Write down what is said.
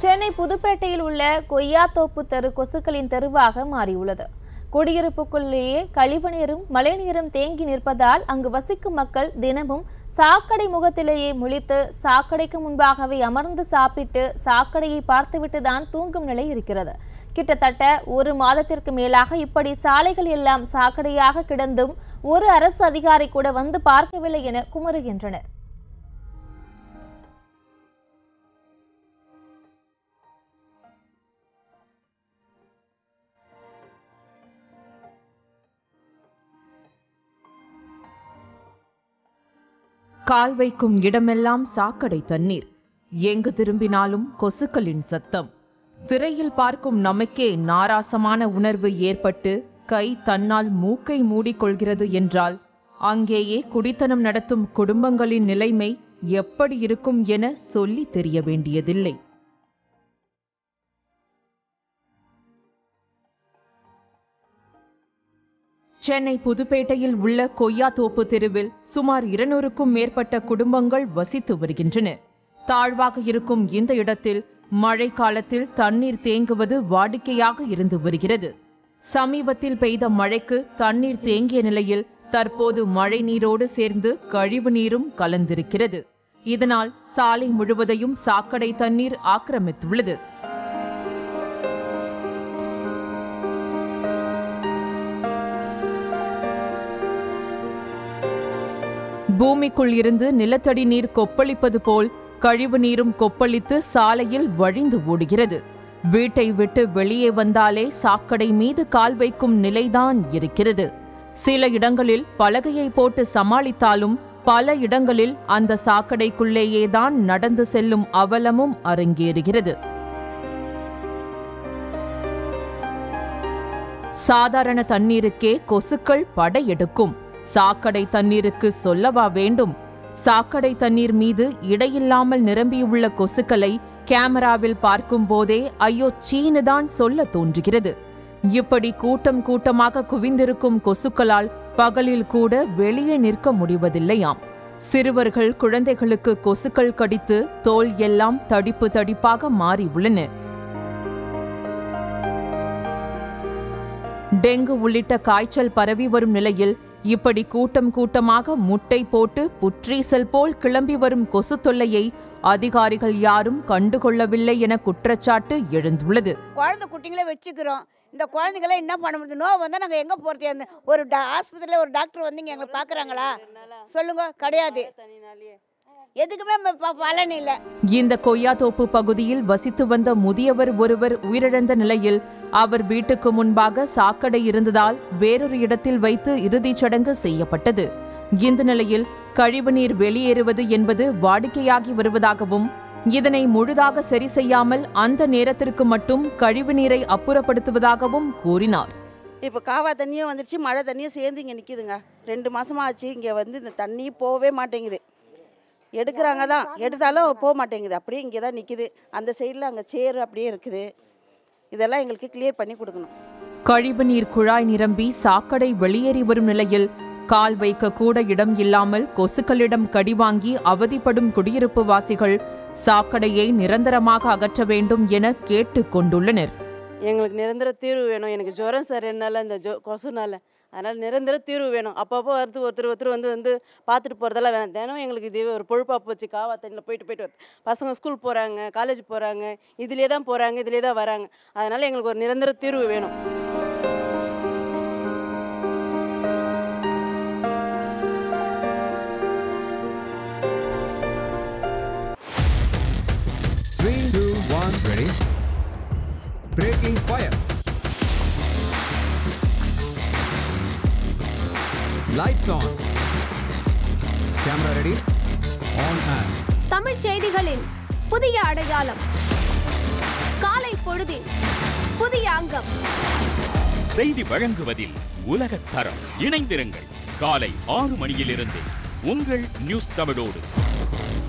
சென்னை புதுப்பேட்டையில் உள்ள கொய்யாத்தோப்பு தெரு கொசுக்களின் தெருவாக மாறியுள்ளது குடியிருப்புக்குள்ளேயே கழிவுநீரும் மழைநீரும் தேங்கி நிற்பதால் அங்கு வசிக்கும் மக்கள் தினமும் சாக்கடை முகத்திலேயே முழித்து சாக்கடைக்கு முன்பாகவே அமர்ந்து சாப்பிட்டு சாக்கடையை பார்த்துவிட்டு தான் தூங்கும் நிலை இருக்கிறது கிட்டத்தட்ட ஒரு மாதத்திற்கு மேலாக இப்படி சாலைகள் எல்லாம் சாக்கடையாக கிடந்தும் ஒரு அரசு அதிகாரி கூட வந்து பார்க்கவில்லை என குமருகின்றனர் கால் வைக்கும் இடமெல்லாம் சாக்கடை தண்ணீர் எங்கு திரும்பினாலும் கொசுக்களின் சத்தம் திரையில் பார்க்கும் நமக்கே நாராசமான உணர்வு ஏற்பட்டு கை தன்னால் மூக்கை மூடிக்கொள்கிறது என்றால் அங்கேயே குடித்தனம் நடத்தும் குடும்பங்களின் நிலைமை எப்படி இருக்கும் என சொல்லி தெரிய வேண்டியதில்லை சென்னை புதுப்பேட்டையில் உள்ள கொய்யாத்தோப்பு தெருவில் சுமார் இருநூறுக்கும் மேற்பட்ட குடும்பங்கள் வசித்து வருகின்றன தாழ்வாக இருக்கும் இந்த இடத்தில் மழை காலத்தில் தண்ணீர் தேங்குவது வாடிக்கையாக இருந்து வருகிறது சமீபத்தில் பெய்த மழைக்கு தண்ணீர் தேங்கிய நிலையில் தற்போது மழை நீரோடு சேர்ந்து கழிவு நீரும் கலந்திருக்கிறது இதனால் சாலை முழுவதையும் சாக்கடை தண்ணீர் ஆக்கிரமித்துள்ளது பூமிக்குள் இருந்து நிலத்தடி நீர் கொப்பளிப்பது போல் கழிவு நீரும் கொப்பளித்து சாலையில் வழிந்து ஓடுகிறது வீட்டை விட்டு வெளியே வந்தாலே சாக்கடை மீது கால் வைக்கும் நிலைதான் இருக்கிறது சில இடங்களில் பலகையை போட்டு சமாளித்தாலும் பல இடங்களில் அந்த சாக்கடைக்குள்ளேயேதான் நடந்து செல்லும் அவலமும் அரங்கேறுகிறது சாதாரண தண்ணீருக்கே கொசுக்கள் படையெடுக்கும் சாக்கடை தண்ணீருக்கு சொல்லவா வேண்டும் சாக்கடை தண்ணீர் மீது இடையில்லாமல் நிரம்பியுள்ள கொசுக்களை கேமராவில் பார்க்கும் போதே ஐயோ சீனுதான் சொல்ல தோன்றுகிறது இப்படி கூட்டம் கூட்டமாக குவிந்திருக்கும் கொசுக்களால் பகலில் கூட வெளியே நிற்க முடிவதில்லையாம் சிறுவர்கள் குழந்தைகளுக்கு கொசுக்கள் கடித்து தோல் எல்லாம் தடிப்பு தடிப்பாக மாறி உள்ளன டெங்கு உள்ளிட்ட காய்ச்சல் பரவி வரும் நிலையில் இப்படி கூட்டம் கூட்டமாக முட்டை போட்டு புற்றீசல் போல் கிளம்பி வரும் கொசு தொல்லையை அதிகாரிகள் யாரும் கண்டுகொள்ளவில்லை என குற்றச்சாட்டு எழுந்துள்ளது குழந்தை குட்டிங்களே வச்சுக்கிறோம் இந்த குழந்தைங்களாம் என்ன பண்ண முடியும் நோய் வந்தால் நாங்கள் எங்கே போகிறது அந்த ஒரு டா ஆஸ்பத்திரியில் ஒரு டாக்டர் வந்து இங்கே எங்களை பார்க்குறாங்களா சொல்லுங்க கிடையாது எதுக்குமே ம- ப- பலன் இல்லை இந்த கொய்யாத்தோப்பு பகுதியில் வசித்து வந்த முதியவர் ஒருவர் உயிரிழந்த நிலையில் அவர் வீட்டுக்கு முன்பாக சாக்கடை இருந்ததால் வேறொரு இடத்தில் வைத்து இறுதிச் சடங்கு செய்யப்பட்டது இந்த நிலையில் கழிவுநீர் வெளியேறுவது என்பது வாடிக்கையாகி வருவதாகவும் இதனை முழுதாக சரி செய்யாமல் அந்த நேரத்திற்கு மட்டும் கழிவுநீரை அப்புறப்படுத்துவதாகவும் கூறினார் இப்போ காவா தண்ணியும் வந்துருச்சு மழை தண்ணியும் சேர்ந்து இங்கே நிற்கிதுங்க ரெண்டு மாசமா ஆச்சு இங்கே வந்து இந்த தண்ணி போகவே மாட்டேங்குது எடுக்கிறாங்க தான் எடுத்தாலும் போக மாட்டேங்குது அப்படியே இங்கே தான் நிற்கிது அந்த சைடில் அங்கே சேர் அப்படியே இருக்குது இதெல்லாம் எங்களுக்கு கிளியர் பண்ணி கொடுக்கணும் கழிவுநீர் குழாய் நிரம்பி சாக்கடை வெளியேறி வரும் நிலையில் கால் வைக்க கூட இடம் இல்லாமல் கொசுக்களிடம் கடிவாங்கி அவதிப்படும் குடியிருப்பு வாசிகள் சாக்கடையை நிரந்தரமாக அகற்ற வேண்டும் என கேட்டுக் கொண்டுள்ளனர் எங்களுக்கு நிரந்தர தீர்வு வேணும் எனக்கு ஜுரம் சரினால இந்த ஜொ கொசுனால அதனால் நிரந்தர தீர்வு வேணும் அப்பப்போ வருது ஒருத்தர் ஒருத்தர் வந்து வந்து பார்த்துட்டு போகிறதெல்லாம் வேணாம் தினம் எங்களுக்கு இது ஒரு பொழுப்பாக போச்சு காவா தண்ணியில் போயிட்டு போயிட்டு வருது பசங்க ஸ்கூல் போகிறாங்க காலேஜ் போகிறாங்க இதிலே தான் போகிறாங்க இதிலே தான் வராங்க அதனால் எங்களுக்கு ஒரு நிரந்தர தீர்வு வேணும் Three, two, one, ready. Breaking fire. Lights on. Camera ready. On and. தமிழ்ச் செய்திகளின் புதிய அடையாளம் காலை பொழுதின் புதிய அங்கம் செய்தி வழங்குவதில் உலகத் தரம் இணைந்திருங்கள் காலை ஆறு மணியிலிருந்து உங்கள் நியூஸ் தமிழோடு